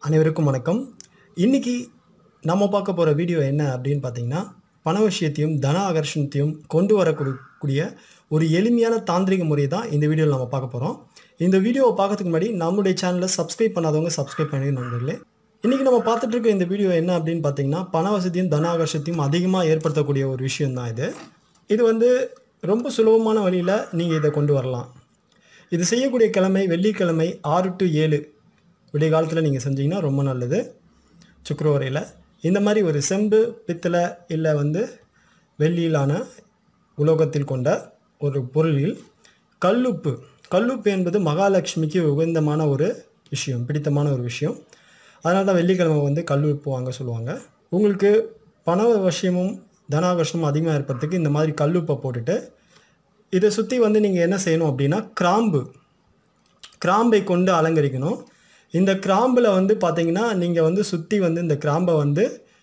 அனைவருக்கும் வணக்கம் இன்னைக்கு நம்ம பார்க்க போகிற வீடியோ என்ன அப்படின்னு பார்த்தீங்கன்னா பண விஷயத்தையும் தன ஆகர்ஷணத்தையும் கொண்டு வரக்கூடிய ஒரு எளிமையான தாந்திரிக முறை தான் இந்த வீடியோவில் நம்ம பார்க்க போகிறோம் இந்த வீடியோவை பார்க்கறதுக்கு முன்னாடி நம்முடைய சேனலை சப்ஸ்கிரைப் பண்ணாதவங்க சப்ஸ்கிரைப் பண்ணி நண்பர்களே இன்றைக்கி நம்ம பார்த்துட்டு இருக்க இந்த வீடியோ என்ன அப்படின்னு பார்த்தீங்கன்னா பண வசதியும் தன ஆகர்ஷத்தையும் அதிகமாக ஏற்படுத்தக்கூடிய ஒரு விஷயம் தான் இது இது வந்து ரொம்ப சுலபமான வழியில் நீங்கள் இதை கொண்டு வரலாம் இது செய்யக்கூடிய கிழமை வெள்ளிக்கிழமை ஆறு டு ஏழு விடிய காலத்தில் நீங்கள் செஞ்சீங்கன்னா ரொம்ப நல்லது சுக்கரவரையில் இந்த மாதிரி ஒரு செம்பு பித்தளை இல்லை வந்து வெள்ளியிலான உலோகத்தில் கொண்ட ஒரு பொருளில் கல்லுப்பு கல்லுப்பு என்பது மகாலட்சுமிக்கு உகந்தமான ஒரு விஷயம் பிடித்தமான ஒரு விஷயம் அதனால தான் வெள்ளிக்கிழமை வந்து கல்லுப்பு வாங்க சொல்லுவாங்க உங்களுக்கு பண விஷயமும் தனாகர்ஷமும் அதிகமாக ஏற்படுறதுக்கு இந்த மாதிரி கல்லுப்பை போட்டுட்டு இதை சுற்றி வந்து நீங்கள் என்ன செய்யணும் அப்படின்னா கிராம்பு கிராம்பை கொண்டு அலங்கரிக்கணும் இந்த கிராம்பில் வந்து பார்த்தீங்கன்னா நீங்கள் வந்து சுற்றி வந்து இந்த கிராம்பை வந்து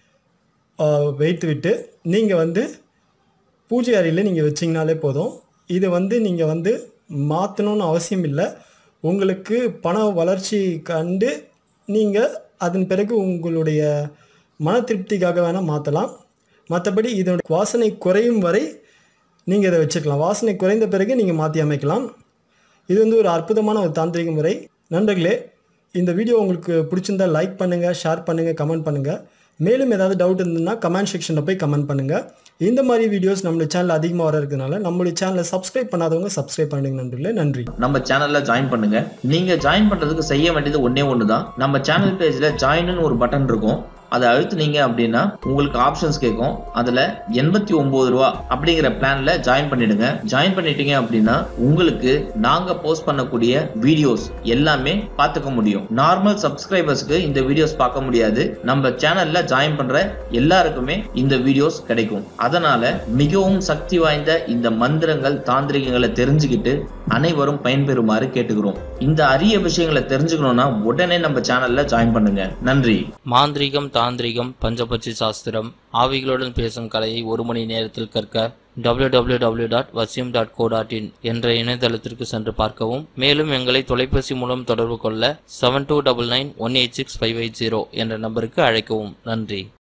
ஆஹ், வைத்து விட்டு நீங்கள் வந்து பூஜை அறையில் நீங்கள் வச்சிங்கனாலே போதும் இதை வந்து நீங்கள் வந்து மாற்றணும்னு அவசியம் இல்லை உங்களுக்கு பண வளர்ச்சி கண்டு நீங்கள் அதன் பிறகு உங்களுடைய மன திருப்திக்காக வேணால் மாற்றலாம் மற்றபடி இதோட வாசனை குறையும் வரை நீங்கள் இதை வச்சுக்கலாம் வாசனை குறைந்த பிறகு நீங்கள் மாற்றி அமைக்கலாம் இது வந்து ஒரு அற்புதமான ஒரு தாந்திரிக முறை நண்பர்களே இந்த வீடியோ உங்களுக்கு பிடிச்சிருந்தா லைக் பண்ணுங்கள் ஷேர் பண்ணுங்கள் கமெண்ட் பண்ணுங்கள் மேலும் ஏதாவது டவுட் இருந்ததுன்னா கமெண்ட் செக்ஷனில் போய் கமெண்ட் பண்ணுங்கள் இந்த மாதிரி வீடியோஸ் நம்மளுடைய சேனல் அதிகமாக வர இருக்கிறதுனால நம்மளுடைய சேனலை சப்ஸ்கிரைப் பண்ணாதவங்க சப்ஸ்கிரைப் பண்ணுங்க நண்பர்களே நன்றி நம்ம சேனல்ல ஜாயின் பண்ணுங்க நீங்க ஜாயின் பண்றதுக்கு செய்ய வேண்டியது ஒண்ணே ஒண்ணுதான் நம்ம சேனல் பேஜ்ல ஜாயின்னு ஒரு பட்டன் இருக்கும் அதை அழுத்துனீங்க அப்படின்னா உங்களுக்கு ஆப்ஷன்ஸ் கேட்கும் அதுல எண்பத்தி ஒன்பது ரூபா அப்படிங்கிற பிளான்ல ஜாயின் பண்ணிடுங்க ஜாயின் பண்ணிட்டீங்க அப்படின்னா உங்களுக்கு நாங்க போஸ்ட் பண்ணக்கூடிய வீடியோஸ் எல்லாமே பார்த்துக்க முடியும் நார்மல் சப்ஸ்கிரைபர்ஸ்க்கு இந்த வீடியோஸ் பார்க்க முடியாது நம்ம சேனல்ல ஜாயின் பண்ற எல்லாருக்குமே இந்த வீடியோஸ் கிடைக்கும் அதனால மிகவும் சக்தி வாய்ந்த இந்த மந்திரங்கள் தாந்திரிகங்களை தெரிஞ்சுக்கிட்டு அனைவரும் பயன்பெறுமாறு கேட்டுக்கிறோம் இந்த அரிய விஷயங்களை தெரிஞ்சுக்கணும்னா உடனே நம்ம சேனல்ல ஜாயின் பண்ணுங்க நன்றி மாந்திரீகம் தாந்திரிகம் பஞ்சபட்சி சாஸ்திரம் ஆவிகளுடன் பேசும் கலையை ஒரு மணி நேரத்தில் கற்க www.vasyam.co.in டாட் வசியம் டாட் கோ டாட் இன் என்ற இணையதளத்திற்கு சென்று பார்க்கவும் மேலும் எங்களை தொலைபேசி மூலம் தொடர்பு கொள்ள seven two double nine one eight six five eight zero என்ற நம்பருக்கு அழைக்கவும் நன்றி